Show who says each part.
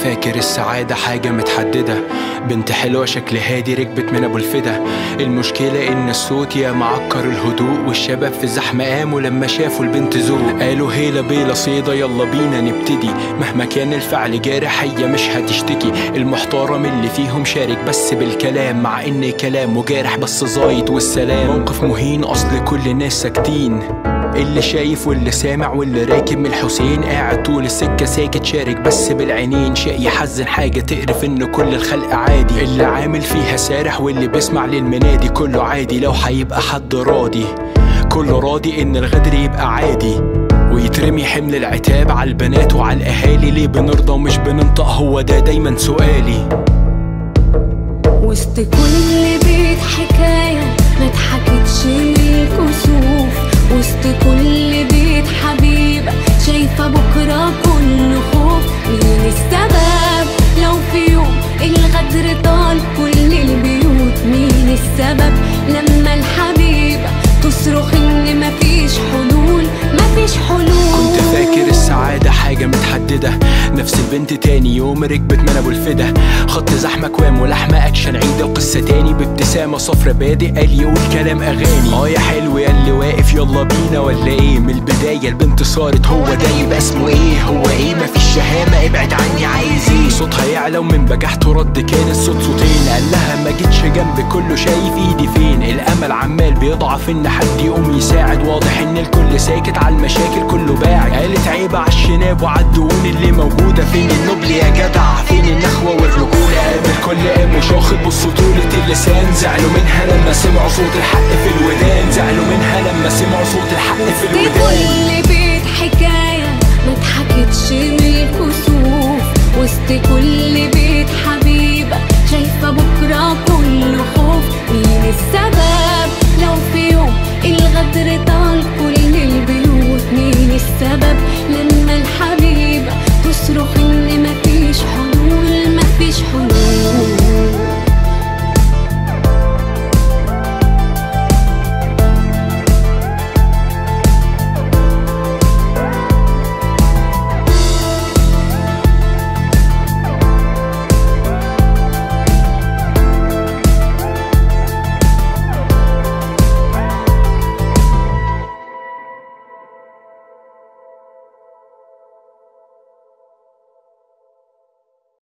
Speaker 1: فاكر السعادة حاجة متحددة بنت حلوة شكل هادي ركبت من ابو الفدا المشكلة ان الصوت يا معكر الهدوء والشباب في الزحمة قاموا لما شافوا البنت ذوق قالوا هيلا بيلا صيدا يلا بينا نبتدي مهما كان الفعل جارح هي مش هتشتكي المحترم اللي فيهم شارك بس بالكلام مع ان كلامه جارح بس زايد والسلام موقف مهين اصل كل الناس ساكتين اللي شايف واللي سامع واللي راكب من الحسين قاعد طول السكة ساكت شارك بس بالعينين شيء يحزن حاجة تقرف ان كل الخلق عادي اللي عامل فيها سارح واللي بيسمع للمنادي كله عادي لو هيبقى حد راضي كله راضي ان الغدر يبقى عادي ويترمي حمل العتاب على البنات وعلى الاهالي ليه بنرضى ومش بننطق هو ده دايما سؤالي
Speaker 2: وسط كل بيت حكاية ما اتحكتش الكسوف وسط كل بيت حبيبة شايفة بكرة كله خوف مين السبب لو في يوم الغدر طال كل البيوت مين السبب لما الحبيبة تصرخ ان مفيش حلول مفيش حلول
Speaker 1: كنت فاكر السعادة حاجة متحددة نفس البنت تاني يوم ركبت من ابو الفدا خط زحمة كوام ولحمة اكشن عيدة وقصة تاني بابتسامة صفرة بادئ قال يقول كلام اغاني اه يا حلو يا اللي واقف يلا بينا ولا ايه من البداية البنت صارت هو ده يبقى اسمه ايه هو ايه مفيش شهامة ابعد عني عايز ايه صوتها يعلى ومن بجحته رد كان الصوت صوتين قال لها ما جيتش جنبي كله شايف ايدي فين الامل عمال بيضعف ان حد يقوم يساعد واضح ان الكل ساكت على المشاكل كله باعد قالت عيب على الشناب وعلى الدهون اللي موجودة فين النبل يا جدع فين النخوة والرجولة قام الكل قام وشاخط بسطولة اللسان زعلوا منها لما سمعوا صوت الحق في الودان زعلوا منها لما سمعوا صوت الحق في
Speaker 2: وسط
Speaker 1: الودان
Speaker 2: كل بيت حكاية ما اتحكتش من الكسوف وسط كل بيت حبيبة شايفة بكرة كله خوف مين السبب لو في يوم الغدر طال كل البيوت مين السبب لما الحبيبة تصرخ